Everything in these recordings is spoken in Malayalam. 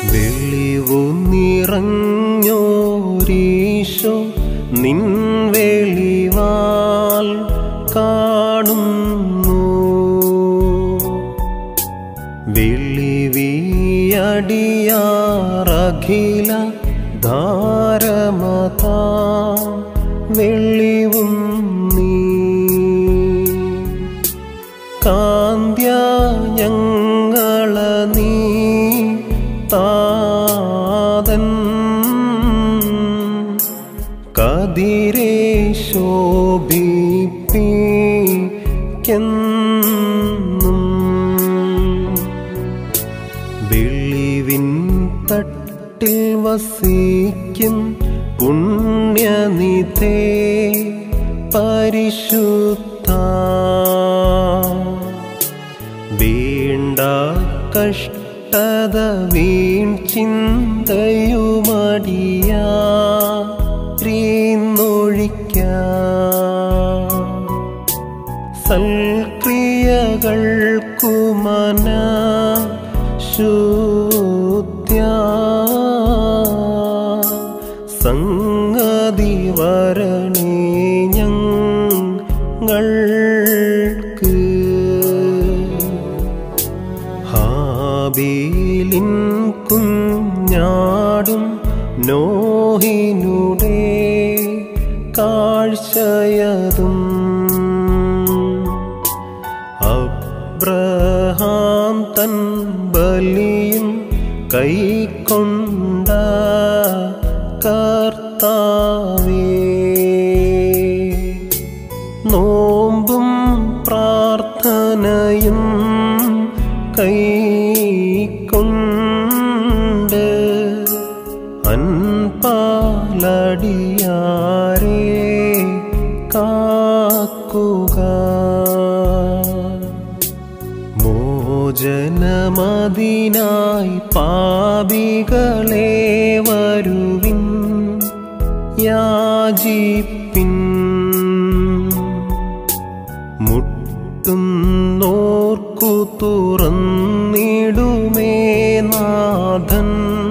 വെളിവു നിറഞ്ഞോരീശോ നിൻ വെളിവാൽ കാണുന്നു വെളിവിയടിയാറഖില ധാരമത വെളിവും നീ കാന്ത്യ ഞങ്ങള നീ താതൻ കതിരേ ശോഭിപ്പിക്കെന്നും വെളിവിൻ തട്ടിൽ വസിക്കും പുണ്യനിധേ പരിശുദ്ധ വേണ്ട കഷ്ടത വീൺ ചിന്തയുമടിയാ സൽക്രിയകൾക്കുമന ശുദ്ധ്യ സംഗതി വരണേ ഞങ്ങൾക്ക് ഹാബീലിൻ കുഞ്ഞാടും നോഹിനുടെ കാഴ്ചയതും അബ്രഹാം തൻ ബലിയും കൈക്കൊണ്ട കർത്താവേ നോമ്പും പ്രാർത്ഥനയും കൈക്കൊണ്ട് അൻപാലടിയാരെ കാക്കുക മോചനമതിനായി പാപികളെ വരുവിൻ യാചിപ്പിൻ മുട്ടുന്നോർക്കു തുറന്നിടുമേ നാഥൻ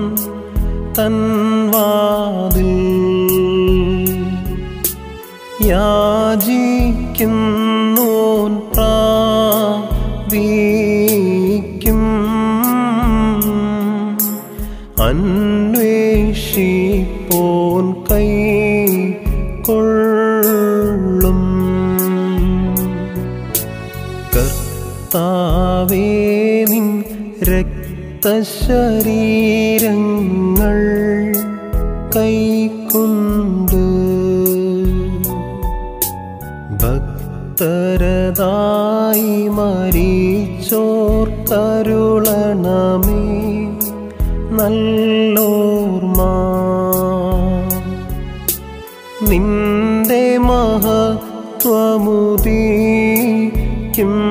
തൻവാതിൽ യാചിക്കുന്നോൻ പ്രാപിക്കും അന്വേഷിപ്പോൻ കൈ കൊള്ളും കർത്താവേ നിൻ രക്തശരീരങ്ങൾ കൈക്കൊണ്ട് ഭക്തരതായി മരിച്ചോർ കരുളണമേ നല്ലോർമ്മ നിന്റെ മഹത്വമുദീക്കും